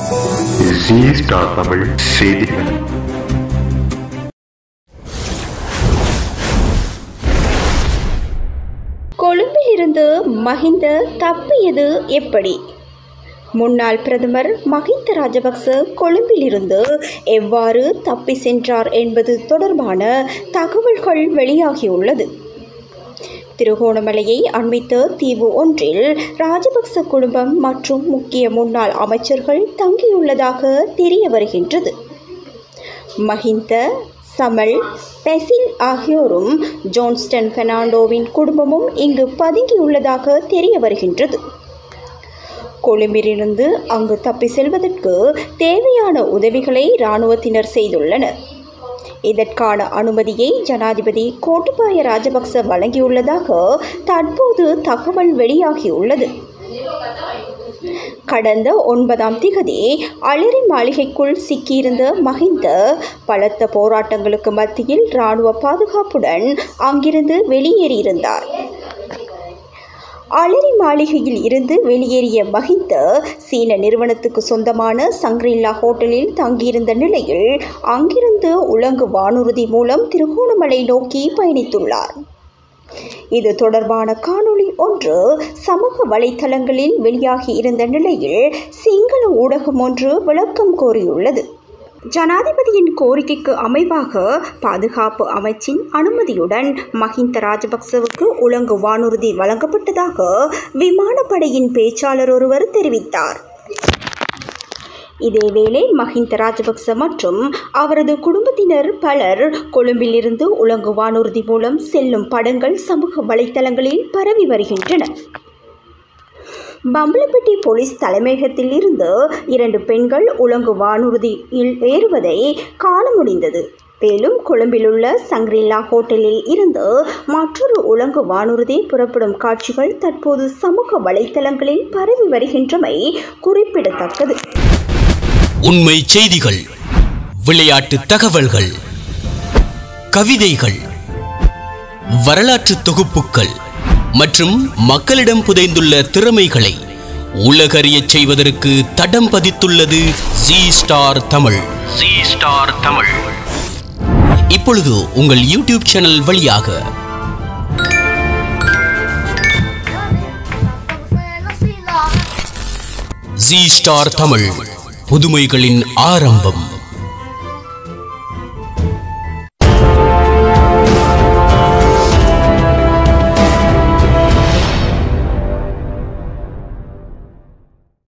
G star Tamil செய்திகள் கொழும்பிலிருந்து மஹிந்த தப்பியது எப்படி முன்னாள் பிரதமர் மஹிந்த ராஜபக்ச கொழும்பிலிருந்து எவ்வாறு தப்பி சென்றார் என்பது தொடர்பான தகவல்கள் வெளியாகியுள்ளது திருகோணமலையை அண்மித்த தீவு ஒன்றில் ராஜபக்ச குடும்பம் மற்றும் முக்கிய முன்னாள் அமைச்சர்கள் தங்கியுள்ளதாக தெரிய வருகின்றது மஹிந்த சமல் பெசில் ஆகியோரும் ஜோன்ஸ்டன் பெர்னாண்டோவின் குடும்பமும் இங்கு பதுங்கியுள்ளதாக தெரிய வருகின்றது கொழும்பிலிருந்து அங்கு தப்பி செல்வதற்கு தேவையான உதவிகளை இராணுவத்தினர் செய்துள்ளனர் இதற்கான அனுமதியை ஜனாதிபதி கோட்டபாய ராஜபக்ச வழங்கியுள்ளதாக தற்போது தகவல் வெளியாகியுள்ளது கடந்த ஒன்பதாம் திகதி அலரி மாளிகைக்குள் சிக்கியிருந்த மஹிந்த பலத்த போராட்டங்களுக்கு மத்தியில் இராணுவ பாதுகாப்புடன் அங்கிருந்து வெளியேறியிருந்தார் அலரி மாளிகையில் இருந்து வெளியேறிய மஹிந்த சீன நிறுவனத்துக்கு சொந்தமான சங்ரில்லா ஹோட்டலில் தங்கியிருந்த நிலையில் அங்கிருந்து உலங்கு வானூர்தி மூலம் திருகோணமலை நோக்கி பயணித்துள்ளார் இது தொடர்பான காணொளி ஒன்று சமூக வலைத்தளங்களில் வெளியாகி இருந்த நிலையில் சிங்கள ஊடகம் ஒன்று விளக்கம் கோரியுள்ளது ஜனாதிபதியின் கோரிக்கைக்கு அமைவாக பாதுகாப்பு அமைச்சின் அனுமதியுடன் மஹிந்த ராஜபக்சவுக்கு உலங்கு வானூர்தி வழங்கப்பட்டதாக விமானப்படையின் பேச்சாளர் ஒருவர் தெரிவித்தார் இதேவேளை மஹிந்த ராஜபக்ச மற்றும் அவரது குடும்பத்தினர் பலர் கொழும்பிலிருந்து உலங்கு வானூர்தி மூலம் செல்லும் படங்கள் சமூக வலைத்தளங்களில் பரவி வருகின்றன பம்பலப்பட்டி போலீஸ் தலைமையகத்தில் இருந்து இரண்டு பெண்கள் உலங்கு வானூர்தியில் ஏறுவதை காண முடிந்தது மேலும் கொழும்பிலுள்ள சங்ரில்லா ஹோட்டலில் இருந்து மற்றொரு உலங்கு வானூர்தி புறப்படும் காட்சிகள் தற்போது சமூக வலைத்தளங்களில் பரவி வருகின்றமை குறிப்பிடத்தக்கது உண்மை செய்திகள் விளையாட்டு தகவல்கள் கவிதைகள் வரலாற்று தொகுப்புகள் மற்றும் மக்களிடம் புதைந்துள்ள திறமைகளை உலகறியச் செய்வதற்கு தடம் பதித்துள்ளது ஜி ஸ்டார் தமிழ் ஜி ஸ்டார் தமிழ் இப்பொழுது உங்கள் யூடியூப் சேனல் வழியாக ஜி ஸ்டார் தமிழ் புதுமைகளின் ஆரம்பம்